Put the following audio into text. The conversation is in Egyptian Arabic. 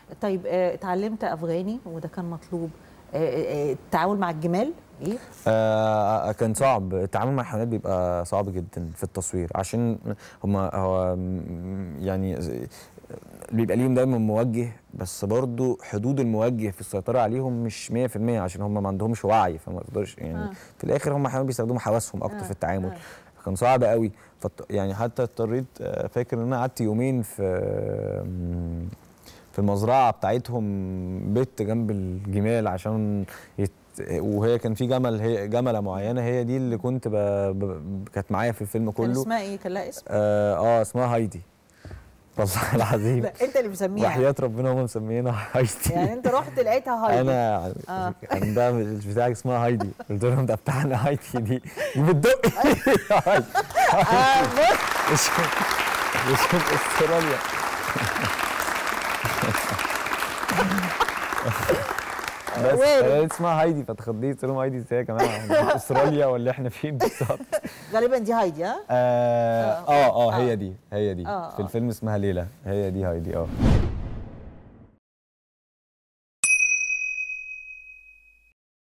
طيب آه، اتعلمت افغاني وده كان مطلوب آه، آه، التعامل مع الجمال ايه آه كان صعب التعامل مع الحيوانات بيبقى صعب جدا في التصوير عشان هما هو م- يعني زي- بيبقى ليهم دايما موجه بس برضو حدود الموجه في السيطره عليهم مش 100% عشان هم ما عندهمش وعي فما تقدرش يعني آه. في الاخر هم حيوانات بيستخدموا حواسهم اكتر آه، في التعامل آه. كان صعب قوي فط... يعني حتى اضطريت آه، فاكر ان انا قعدت يومين في آم، في المزرعه بتاعتهم بت جنب الجمال عشان يت... وهي كان في جمل هي جمله معينه هي دي اللي كنت ب... ب... كانت معايا في الفيلم كان كله اسمها ايه كان لها اسم اه, آه اسمها هايدي والله العظيم لا انت اللي مسميها وحياه ربنا هم مسمينها هايدي يعني انت رحت لقيتها هايدي انا آه. عندها بتاعك اسمها هايدي قلت لهم ده بتاعنا هايدي دي بتدق هايدي آه، بص مش مش في استراليا بس وارد. هي اسمها هايدي فاتخضيت قلت لهم هايدي ازاي يا جماعه احنا في استراليا ولا احنا فين بالظبط؟ غالبا دي هايدي ها اه اه اه هي دي هي دي آه، في آه. الفيلم اسمها ليلى هي دي هايدي اه